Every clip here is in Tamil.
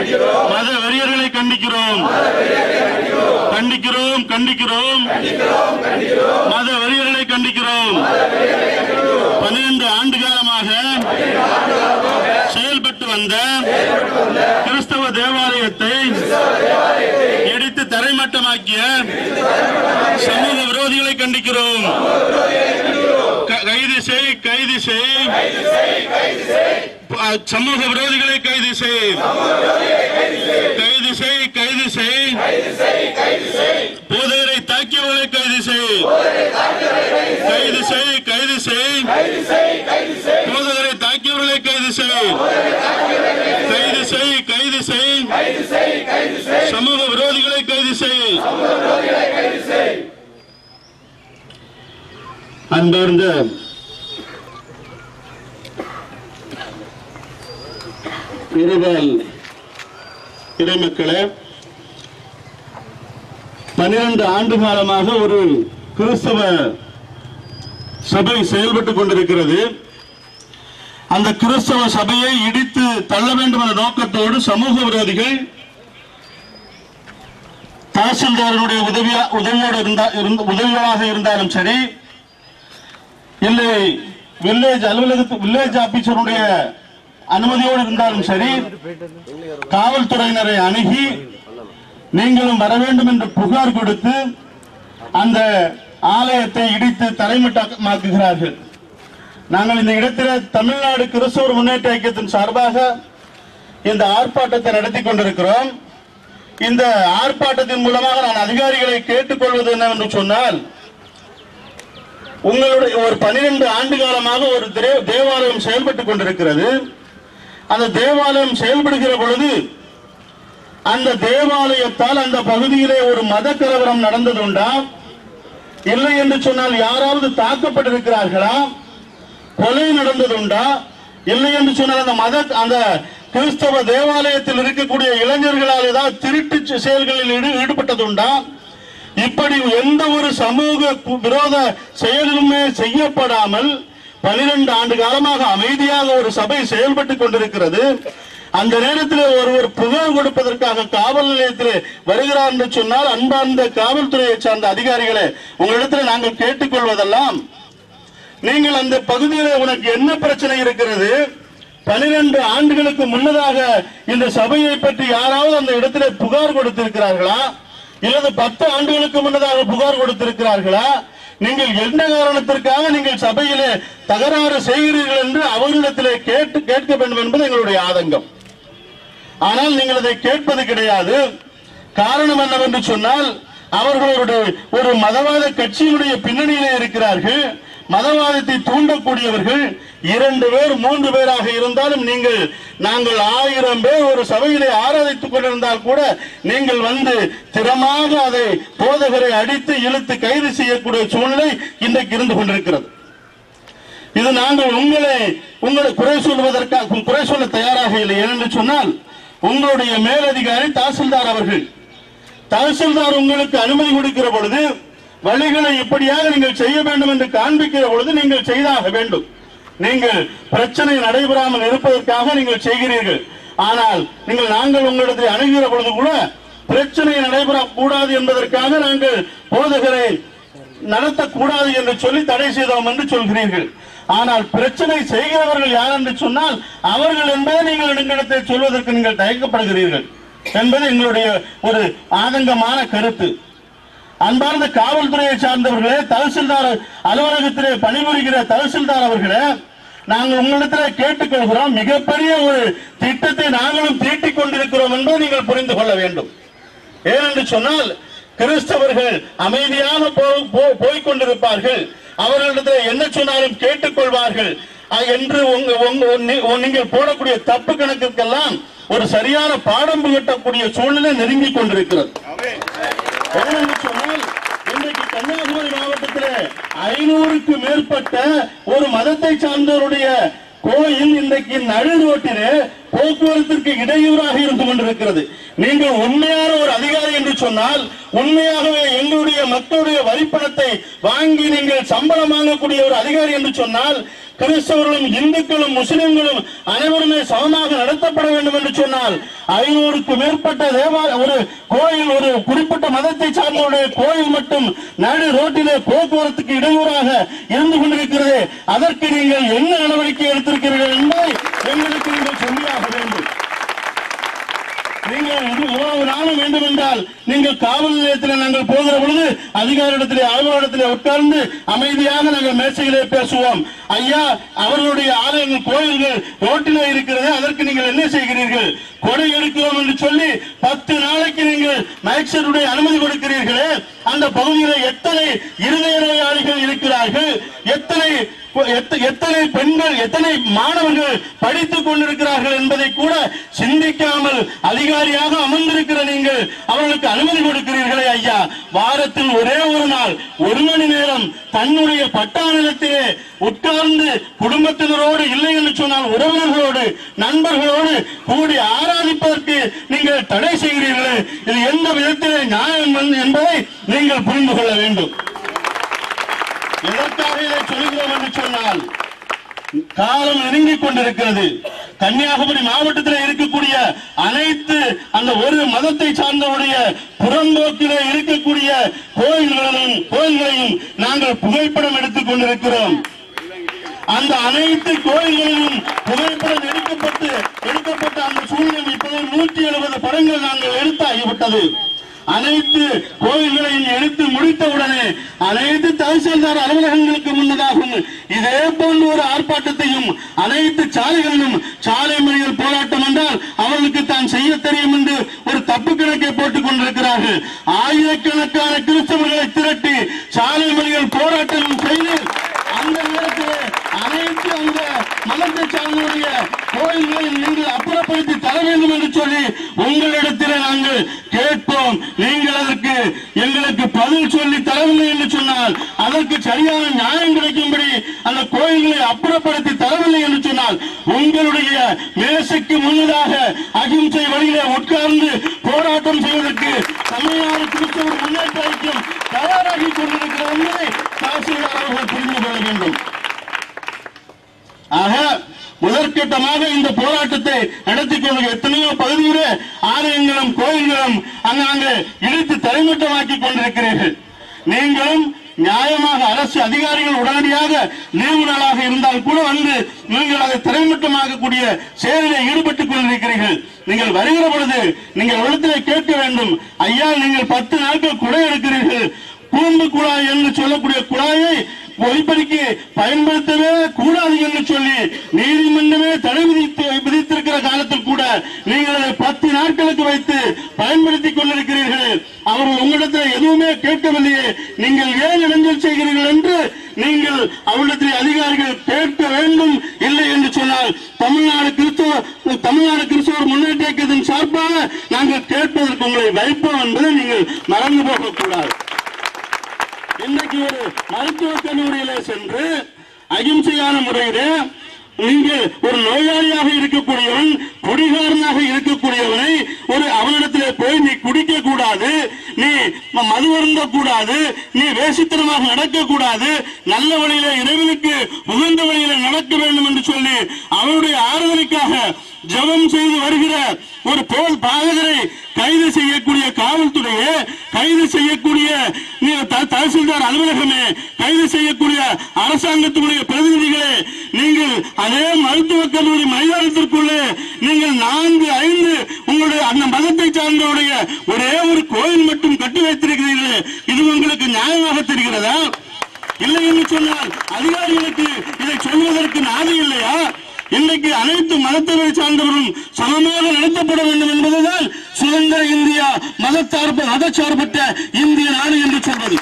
மத வெறியர்களை கண்டிக்கிறோம் கண்டிக்கிறோம் கண்டிக்கிறோம் மத வெறியர்களை கண்டிக்கிறோம் பன்னிரண்டு ஆண்டு காலமாக செயல்பட்டு வந்த கிறிஸ்தவ தேவாலயத்தை இடித்து தரைமட்டமாக்கிய சமூக விரோதிகளை கண்டிக்கிறோம் க- கைது செய் கைது செய் அ, சமூக விரோதிகளை கைது செய் கைது செய் கைது செய் போதகரை தாக்கியவர்களை கைது செய் கைது செய் கைது செய் போதகரை தாக்கியவர்களை கைது செய் கைது செய் கைது செய் சமூக விரோதிகளை கைது செய் அன்பார்ந்த இருபால் இறைமக்களே பன்னிரண்டு ஆண்டு காலமாக ஒரு கிறிஸ்தவ சபை செயல்பட்டுக் கொண்டிருக்கிறது அந்த கிறிஸ்தவ சபையை இடித்து தள்ள வேண்டும் என்ற நோக்கத்தோடு சமூக விரோதிகள் தாசில்தாரனுடைய உதவியா உதவியோடு இருந்தா இருந்த- உதவியாக இருந்தாலும் சரி இல்லை வில்லேஜ் அலுவலகத்து வில்லேஜ் ஆபீசருடைய அனுமதியோடு இருந்தாலும் சரி காவல்துறையினரை அணுகி நீங்களும் வர வேண்டும் என்று புகார் கொடுத்து அந்த ஆலயத்தை இடித்து தலைமட்டமாக்குகிறார்கள் நாங்கள் இந்த இடத்தில் தமிழ்நாடு கிறிஸ்தவர் முன்னேற்ற இயக்கத்தின் சார்பாக இந்த ஆர்ப்பாட்டத்தை நடத்தி கொண்டிருக்கிறோம் இந்த ஆர்ப்பாட்டத்தின் மூலமாக நான் அதிகாரிகளை கேட்டுக்கொள்வது என்னவென்று சொன்னால் உங்களுடைய ஒரு பன்னிரண்டு ஆண்டு காலமாக ஒரு தே- தேவாலயம் செயல்பட்டுக் கொண்டிருக்கிறது அந்த தேவாலயம் செயல்படுகிற பொழுது அந்த தேவாலயத்தால் அந்த பகுதியிலே ஒரு மத கலவரம் நடந்ததுண்டா இல்லை என்று சொன்னால் யாராவது தாக்கப்பட்டிருக்கிறார்களா கொலை நடந்ததுண்டா இல்லை என்று சொன்னால் அந்த மத அந்த கிறிஸ்தவ தேவாலயத்தில் இருக்கக்கூடிய இளைஞர்களால் ஏதாவது திருட்டு செ- செயல்களில் ஈடு- ஈடுபட்டதுண்டா இப்படி எந்த ஒரு சமூக கு- விரோத செயலுமே செய்யப்படாமல் பனிரெண்டு ஆண்டு காலமாக அமைதியாக ஒரு சபை செயல்பட்டுக் கொண்டிருக்கிறது அந்த நேரத்தில் ஒருவர் புகார் கொடுப்பதற்காக காவல் நிலையத்தில் வருகிறார் என்று சொன்னால் அன்பார்ந்த காவல்துறையை சார்ந்த அதிகாரிகளே உங்களிடத்தில் நாங்கள் கேட்டுக்கொள்வதெல்லாம் நீங்கள் அந்த பகுதியில் உனக்கு என்ன பிரச்சனை இருக்கிறது பனிரெண்டு ஆண்டுகளுக்கு முன்னதாக இந்த சபையை பற்றி யாராவது அந்த இடத்திலே புகார் கொடுத்திருக்கிறார்களா இல்லது பத்து ஆண்டுகளுக்கு முன்னதாக புகார் கொடுத்திருக்கிறார்களா நீங்கள் என்ன காரணத்திற்காக நீங்கள் சபையிலே தகராறு செய்கிறீர்கள் என்று அவர்களிடத்திலே கேட்டு கேட்க வேண்டும் என்பது எங்களுடைய ஆதங்கம் ஆனால் நீங்கள் அதை கேட்பது கிடையாது காரணம் என்னவென்று சொன்னால் அவர்களுடைய ஒரு மதவாத கட்சியினுடைய பின்னணியிலே இருக்கிறார்கள் மதவாதத்தை தூண்டக்கூடியவர்கள் இரண்டு பேர் மூன்று பேராக இருந்தாலும் நீங்கள் நாங்கள் ஆயிரம் பேர் ஒரு சபையிலே ஆராதித்துக் கொண்டிருந்தால் கூட நீங்கள் வந்து திறமாக அதை போதகரை அடித்து இழுத்து கைது செய்யக்கூடிய சூழ்நிலை இன்றைக்கு இருந்து கொண்டிருக்கிறது இது நாங்கள் உங்களை உங்களை குறை சொல்வதற்காக குறை சொல்ல தயாராக இல்லை ஏனென்று சொன்னால் உங்களுடைய மேலதிகாரி தாசில்தார் அவர்கள் தாசில்தார் உங்களுக்கு அனுமதி கொடுக்கிற பொழுது வழிகளை இப்படியாக நீங்கள் செய்ய வேண்டும் என்று காண்பிக்கிற பொழுது நீங்கள் செய்தாக வேண்டும் நீங்கள் பிரச்சனை நடைபெறாமல் இருப்பதற்காக நீங்கள் செய்கிறீர்கள் ஆனால் நீங்கள் நாங்கள் உங்களிடத்தில் அணுகிற பொழுது கூட பிரச்சனை நடைபெறக்கூடாது என்பதற்காக நாங்கள் போதகரை நடத்தக்கூடாது என்று சொல்லி தடை செய்தோம் என்று சொல்கிறீர்கள் ஆனால் பிரச்சனை செய்கிறவர்கள் யார் என்று சொன்னால் அவர்கள் என்பதை நீங்கள் எங்களிடத்தில் சொல்வதற்கு நீங்கள் தயக்கப்படுகிறீர்கள் என்பது எங்களுடைய ஒரு ஆதங்கமான கருத்து அன்பார்ந்த காவல்துறையை சார்ந்தவர்களே தஹசில்தார் அலுவலகத்திலே பணிபுரிகிற தஹசில்தார் அவர்களே நாங்கள் உங்களிடத்தில் கேட்டுக்கொள்கிறோம் மிகப்பெரிய ஒரு திட்டத்தை நாங்களும் தீட்டிக் கொண்டிருக்கிறோம் என்பதை நீங்கள் புரிந்து கொள்ள வேண்டும் ஏனென்று சொன்னால் கிறிஸ்தவர்கள் அமைதியாக போ- போ- போய்க் கொண்டிருப்பார்கள் அவர்களிடத்தில் என்ன சொன்னாலும் கேட்டுக்கொள்வார்கள் அஹ் என்று உங்க- உங்க- நீ- நீங்கள் போடக்கூடிய தப்பு கணக்குக்கெல்லாம் ஒரு சரியான பாடம் புகட்டக்கூடிய சூழ்நிலை நெருங்கிக் கொண்டிருக்கிறது ஏனென்று சொன்னால் இன்றைக்கு கன்னியாகுமரி மாவட்டத்தில் ஐநூறுக்கு மேற்பட்ட ஒரு மதத்தை சார்ந்தவருடைய கோயில் இன்றைக்கு நடு ரோட்டிலே போக்குவரத்திற்கு இடையூறாக இருந்து கொண்டிருக்கிறது நீங்கள் உண்மையான ஒரு அதிகாரி என்று சொன்னால் உண்மையாகவே எங்களுடைய மக்களுடைய வரிப்பணத்தை வாங்கி நீங்கள் சம்பளம் வாங்கக்கூடிய ஒரு அதிகாரி என்று சொன்னால் கிறிஸ்தவர்களும் இந்துக்களும் முஸ்லிம்களும் அனைவருமே சமமாக நடத்தப்பட வேண்டும் என்று சொன்னால் ஐநூறுக்கு மேற்பட்ட தேவாலய ஒரு கோயில் ஒரு குறிப்பிட்ட மதத்தை சார்ந்தவருடைய கோயில் மட்டும் நடு ரோட்டிலே போக்குவரத்துக்கு இடையூறாக இருந்து கொண்டிருக்கிறது அதற்கு நீங்கள் என்ன நடவடிக்கை எடுத்திருக்கிறீர்கள் என்பதை எங்களுக்கு நீங்கள் சொல்லியாக வேண்டும் நீங்கள் இது இவ்வளவு நாளும் வேண்டும் என்றால் நீங்கள் காவல் நிலையத்தில் நாங்கள் போகிற பொழுது அதிகாரிடத்திலே அலுவலகத்திலே உட்கார்ந்து அமைதியாக நாங்கள் மேசையிலே பேசுவோம் ஐயா அவர்களுடைய ஆலயங்கள் கோயில்கள் ரோட்டிலே இருக்கிறது அதற்கு நீங்கள் என்ன செய்கிறீர்கள் கொடை எடுக்கிறோம் என்று சொல்லி பத்து நாளைக்கு நீங்கள் மேக்சருடைய அனுமதி கொடுக்கிறீர்களே அந்த பகுதியில் எத்தனை இருதய நோயாளிகள் இருக்கிறார்கள் எத்தனை எத்த- எத்தனை பெண்கள் எத்தனை மாணவர்கள் படித்துக் கொண்டிருக்கிறார்கள் என்பதை கூட சிந்திக்காமல் அதிகாரியாக அமர்ந்திருக்கிற நீங்கள் அவர்களுக்கு அனுமதி கொடுக்கிறீர்களே ஐயா வாரத்தில் ஒரே ஒரு நாள் ஒரு மணி நேரம் தன்னுடைய பட்டா நிலத்திலே உட்கார்ந்து குடும்பத்தினரோடு இல்லை என்று சொன்னால் உறவினர்களோடு நண்பர்களோடு கூடி ஆராதிப்பதற்கு நீங்கள் தடை செய்கிறீர்களே இது எந்த விதத்திலே நியாயம் என்பதை நீங்கள் புரிந்து கொள்ள வேண்டும் எதற்காக இதை சொல்கிறோம் என்று சொன்னால் காலம் நெருங்கிக் கொண்டிருக்கிறது கன்னியாகுமரி மாவட்டத்தில் இருக்கக்கூடிய அனைத்து அந்த ஒரு மதத்தை சார்ந்தவருடைய புறம்போக்கிலே இருக்கக்கூடிய கோயில்களையும் கோயில்களையும் நாங்கள் புகைப்படம் எடுத்துக் கொண்டிருக்கிறோம் அந்த அனைத்து கோயில்களிலும் புகைப்படம் எடுக்கப்பட்டு எடுக்கப்பட்ட அந்த சூழ்நிலை இப்போது நூற்றி எழுபது படங்கள் நாங்கள் எடுத்தாகிவிட்டது அனைத்து கோயில்களையும் எடுத்து முடித்தவுடனே அனைத்து தहसीல்தார் அலுவலகங்களுக்கு முன்னதாகும் இதே போன்ற ஒரு ஆர்ப்பாட்டத்தையும் அனைத்து சாலைகளிலும் சாலை மறியல் போராட்டம் என்றால் அவர்களுக்கு தான் செய்ய தெரியும் என்று ஒரு தப்பு கணக்கை போட்டுக் கொண்டிருக்கிறார்கள் ஆயிரக்கணக்கான கிறிஸ்தவர்களை திரட்டி சாலை மறியல் போராட்டம் செய்து அந்த நேரத்தில் அனைத்து அந்த மதத்தை சார்ந்தவருடைய கோயில்களை நீங்கள் அப்புறப்படுத்தி தர வேண்டும் என்று சொல்லி உங்களிடத்தில் நாங்கள் கேட்போம் நீங்கள் அதற்கு எங்களுக்கு பதில் சொல்லி தரவில்லை என்று சொன்னால் அதற்கு சரியான நியாயம் கிடைக்கும்படி அந்த கோயில்களை அப்புறப்படுத்தி தரவில்லை என்று சொன்னால் உங்களுடைய மேசைக்கு முன்னதாக அகிம்சை வழியிலே உட்கார்ந்து போராட்டம் செய்வதற்கு தமிழ்நாடு கிறிஸ்தவ முன்னேற்ற ஐக்கியம் தயாராகி கொண்டிருக்கிறது என்பதை தாசில்தார் அவர்கள் புரிந்து கொள்ள வேண்டும் ஆக முதற்கட்டமாக இந்த போராட்டத்தை நடத்தி கொண்டு எத்தனையோ பகுதியிலே ஆலயங்களும் கோயில்களும் அங்காங்கே இழுத்து தரைமட்டமாக்கி கொண்டிருக்கிறீர்கள் நீங்களும் நியாயமாக அரசு அதிகாரிகள் உடனடியாக லீவு நாளாக இருந்தால் கூட வந்து நீங்கள் அதை திரைமட்டமாக்கக்கூடிய செயலில் ஈடுபட்டுக் கொண்டிருக்கிறீர்கள் நீங்கள் வருகிற பொழுது நீங்கள் உள்ளத்திலே கேட்க வேண்டும் ஐயா நீங்கள் பத்து நாட்கள் குடை எடுக்கிறீர்கள் கூம்பு குழாய் என்று சொல்லக்கூடிய குழாயை ஒலிபெருக்கி பயன்படுத்தவே கூடாது என்று சொல்லி நீதிமன்றமே தடை விதித்து விதித்திருக்கிற காலத்தில் கூட நீங்கள் அதை பத்து நாட்களுக்கு வைத்து பயன்படுத்திக் கொண்டிருக்கிறீர்கள் அவர்கள் உங்களிடத்தில் எதுவுமே கேட்கவில்லையே நீங்கள் ஏன் இடைஞ்சல் செய்கிறீர்கள் என்று நீங்கள் அவரிடத்தில் அதிகாரிகள் கேட்க வேண்டும் இல்லை என்று சொன்னால் தமிழ்நாடு கிறிஸ்தவ தமிழ்நாடு கிறிஸ்தவர் முன்னேற்ற இயக்கத்தின் சார்பாக நாங்கள் கேட்பதற்கு உங்களை வைப்போம் என்பதை நீங்கள் மறந்து போகக்கூடாது இன்றைக்கு ஒரு மருத்துவக் கல்லூரியில சென்று அகிம்சையான முறையிலே நீங்கள் ஒரு நோயாளியாக இருக்கக்கூடியவன் குடிகாரனாக இருக்கக்கூடியவனை ஒரு அவனிடத்திலே போய் நீ குடிக்க கூடாது நீ ம- மது அருந்த கூடாது நீ வேசித்தனமாக நடக்க கூடாது நல்ல வழியில இறைவனுக்கு உகந்த வழியில நடக்க வேண்டும் என்று சொல்லி அவருடைய ஆறுதலுக்காக ஜெபம் செய்து வருகிற ஒரு போல் பாதகரை கைது செய்யக்கூடிய காவல்துறையே கைது செய்யக்கூடிய நீ த- தहसीல்தார் அலுவலகமே கைது செய்யக்கூடிய அரசாங்கத்தினுடைய பிரதிநிதிகளே நீங்கள் அதே மருத்துவக் கல்லூரி மைதானத்திற்குள்ளே நீங்கள் நான்கு ஐந்து உங்களுடைய அந்த மதத்தை சார்ந்தவருடைய ஒரே ஒரு கோயில் மட்டும் கட்டி வைத்திருக்கிறீர்களே இது உங்களுக்கு நியாயமாக தெரிகிறதா இல்லை என்று சொன்னால் அதிகாரிகளுக்கு இதை சொல்வதற்கு நாதி இல்லையா இன்றைக்கு அனைத்து மதத்தவரை சார்ந்தவரும் சமமாக நடத்தப்பட வேண்டும் என்பதுதான் சுதந்திர இந்தியா மதச்சார்பு மதச்சார்பற்ற இந்திய நாடு என்று சொல்வது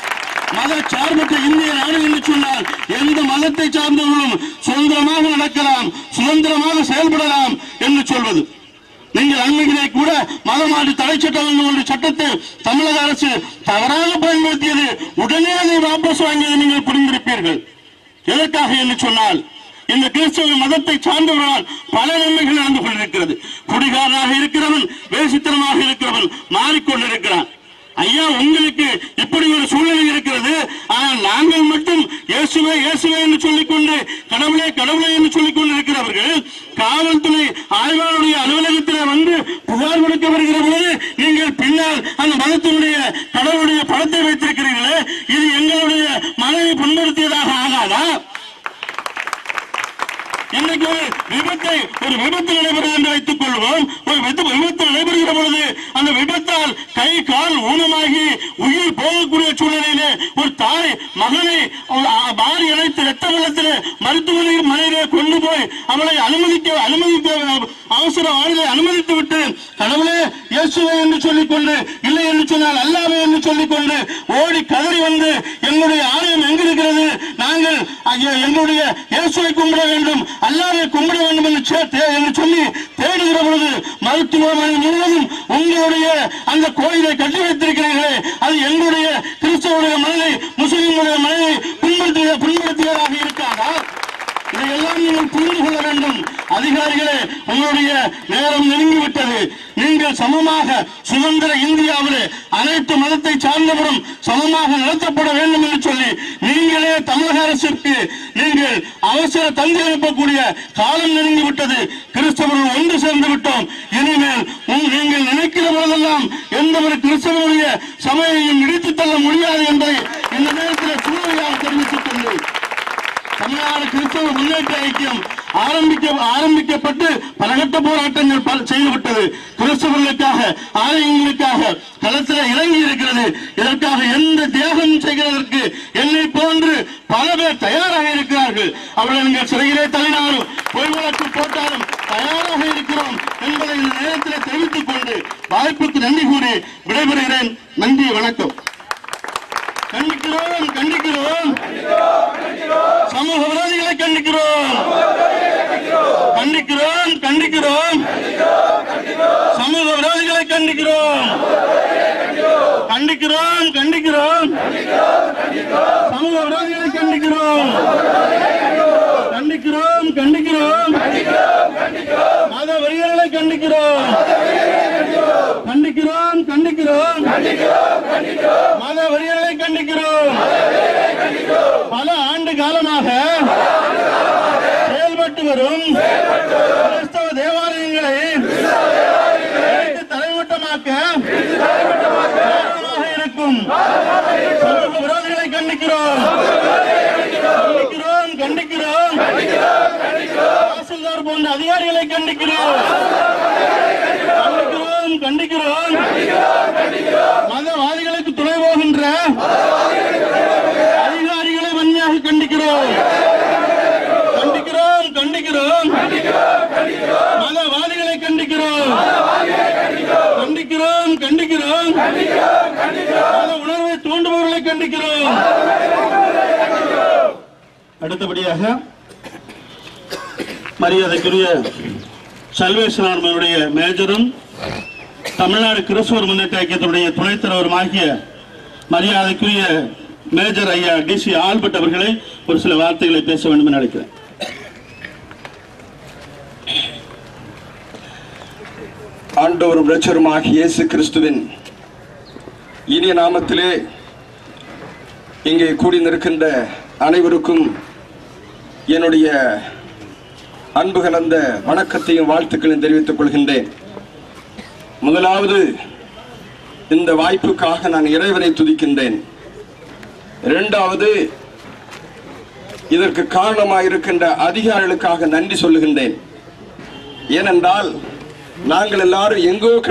மத சார்பற்ற இந்திய நாடு என்று சொன்னால் எந்த மதத்தை சார்ந்தவர்களும் சுதந்திரமாக நடக்கலாம் சுதந்திரமாக செயல்படலாம் என்று சொல்வது நீங்கள் அண்மையிலே கூட மதமாற்று தடை சட்டம் என்ற ஒரு சட்டத்தை தமிழக அரசு தவறாக பயன்படுத்தியது உடனே அதை வாபஸ் வாங்கியதை நீங்கள் புரிந்திருப்பீர்கள் எதற்காக என்று சொன்னால் இந்த கிறிஸ்தவ மதத்தை சார்ந்தவர்களால் பல நன்மைகள் நடந்து கொண்டிருக்கிறது குடிகாரனாக இருக்கிறவன் வேசித்தனமாக இருக்கிறவன் மாறிக்கொண்டிருக்கிறான் ஐயா உங்களுக்கு இப்படி ஒரு சூழ்நிலை இருக்கிறது ஆனால் நாங்கள் மட்டும் இயேசுவே இயேசுவே என்று சொல்லிக்கொண்டு கடவுளே கடவுளே என்று சொல்லிக் கொண்டு இருக்கிறவர்கள் காவல்துறை ஆய்வாளருடைய அலுவலகத்தில் வந்து புகார் கொடுக்க வருகிற பொழுது நீங்கள் பின்னால் அந்த மதத்தினுடைய கடவுளுடைய படத்தை வைத்திருக்கிறீர்களே இது எங்களுடைய மனதை புண்படுத்தியதாக ஆகாதா இன்றைக்கு ஒரு விபத்தை ஒரு விபத்து நடைபெறும் என்று வைத்துக் கொள்வோம் ஒரு விபத்து விபத்து நடைபெறுகிற பொழுது அந்த விபத்தால் கை கால் ஊனமாகி உயிர் போகக்கூடிய சூழ்நிலையிலே ஒரு தாய் மகனை ஒரு ஆ- பாரி அணைத்து இரத்த வெள்ளத்தில் மருத்துவமனையில் மனையிலே கொண்டு போய் அவளை அனுமதிக்க அனுமதிக்க அவசர வாழ்வை அனுமதித்து விட்டு கடவுளே இயேசுவே என்று சொல்லிக்கொண்டு இல்லை என்று சொன்னால் அல்லாவே என்று சொல்லிக்கொண்டு ஓடி கதறி வந்து எங்களுடைய ஆலயம் எங்கிருக்கிறது நாங்கள் ஐயா, எங்களுடைய இயேசுவை கும்பிட வேண்டும் அல்லாவை கும்பிட வேண்டும் என்று சே- தே- என்று சொல்லி தேடுகிற பொழுது மருத்துவமனை முழுவதும் உங்களுடைய அந்த கோயிலை கட்டி வைத்திருக்கிறீர்களே அது எங்களுடைய கிறிஸ்தவருடைய மனதை முஸ்லிம்களுடைய மனதை புண்படுத்திய புண்படுத்தியதாக இருக்காதா இதையெல்லாம் நீங்கள் புரிந்து கொள்ள வேண்டும் அதிகாரிகளே உங்களுடைய நேரம் நெருங்கிவிட்டது நீங்கள் சமமாக சுதந்திர இந்தியாவிலே அனைத்து மதத்தை சார்ந்தவரும் சமமாக நடத்தப்பட வேண்டும் என்று சொல்லி நீங்களே தமிழக அரசிற்கு நீங்கள் அவசர தந்தி அனுப்பக்கூடிய காலம் நெருங்கிவிட்டது கிறிஸ்தவர்கள் ஒன்று சேர்ந்து விட்டோம் இனிமேல் உங்- நீங்கள் நினைக்கிற போதெல்லாம் எந்த ஒரு கிறிஸ்தவனுடைய சபையையும் இடித்துத் தள்ள முடியாது என்பதை இந்த நேரத்தில் சூழ்நிலையாக தெரிவித்துக் கொண்டு தமிழ்நாடு கிறிஸ்தவ முன்னேற்ற ஐக்கியம் ஆரம்பிக்க ஆரம்பிக்கப்பட்டு பலகட்ட போராட்டங்கள் பல செய்துவிட்டது கிறிஸ்தவர்களுக்காக ஆலயங்களுக்காக களத்தில் இறங்கி இருக்கிறது இதற்காக எந்த தியாகம் செய்கிறதற்கு என்னை போன்று பல பேர் தயாராக இருக்கிறார்கள் அவர்கள் நீங்கள் சிறையிலே தள்ளினாலும் பொய் வழக்கு போட்டாலும் தயாராக இருக்கிறோம் என்பதை இந்த நேரத்தில் தெரிவித்துக் கொண்டு வாய்ப்புக்கு நன்றி கூறி விடைபெறுகிறேன் நன்றி வணக்கம் கண்டிக்கிறோம் கண்டிக்கிறோம் சமூக விரோதிகளை கண்டிக்கிறோம் கண்டிக்கிறோம் கண்டிக்கிறோம் சமூக விரோதிகளை கண்டிக்கிறோம் கண்டிக்கிறோம் கண்டிக்கிறோம் சமூக விரோதிகளை கண்டிக்கிறோம் கண்டிக்கிறோம் கண்டிக்கிறோம் மத வரிகளை கண்டிக்கிறோம் கண்டிக்கிறோம் கண்டிக்கிறோம் மத வரிகளை கண்டிக்கிறோம் பல ஆண்டு காலமாக செயல்பட்டு வரும் கிறிஸ்தவ தேவாலயங்களை இடித்து தலைமட்டமாக்க காரணமாக இருக்கும் சமூக விரோதிகளை கண்டிக்கிறோம் கண்டிக்கிறோம் கண்டிக்கிறோம் தாசில்தார் போன்ற அதிகாரிகளை கண்டிக்கிறோம் கண்டிக்கிறோம் கண்டிக்கிறோம் மதவாதிகளுக்கு துணை போகின்ற அதிகாரிகளை வன்மையாக கண்டிக்கிறோம் கண்டிக்கிறோம் கண்டிக்கிறோம் மதவாதிகளை கண்டிக்கிறோம் கண்டிக்கிறோம் கண்டிக்கிறோம் மத உணர்வை தூண்டுபவர்களை கண்டிக்கிறோம் அடுத்தபடியாக மரியாதைக்குரிய சல்வேஸ்வரன் ஆர்மியுடைய மேஜரும் தமிழ்நாடு கிறிஸ்துவர் முன்னேற்ற இயக்கத்தினுடைய துணைத் தலைவருமாகிய மரியாதைக்குரிய மேஜர் ஐயா டிசி ஆல்பர்ட் அவர்களை ஒரு சில வார்த்தைகளை பேச வேண்டும் என நினைக்கிறேன் ஆண்டவரும் இரட்சருமாகிய இயேசு கிறிஸ்துவின் இனிய நாமத்திலே இங்கே கூடி நிற்கின்ற அனைவருக்கும் என்னுடைய அன்பு கலந்த வணக்கத்தையும் வாழ்த்துக்களையும் தெரிவித்துக் கொள்கின்றேன் முதலாவது இந்த வாய்ப்புக்காக நான் இறைவனை துதிக்கின்றேன் இரண்டாவது இதற்கு காரணமாயிருக்கின்ற அதிகாரிகளுக்காக நன்றி சொல்லுகின்றேன் ஏனென்றால் நாங்கள் எல்லாரும் எங்கோ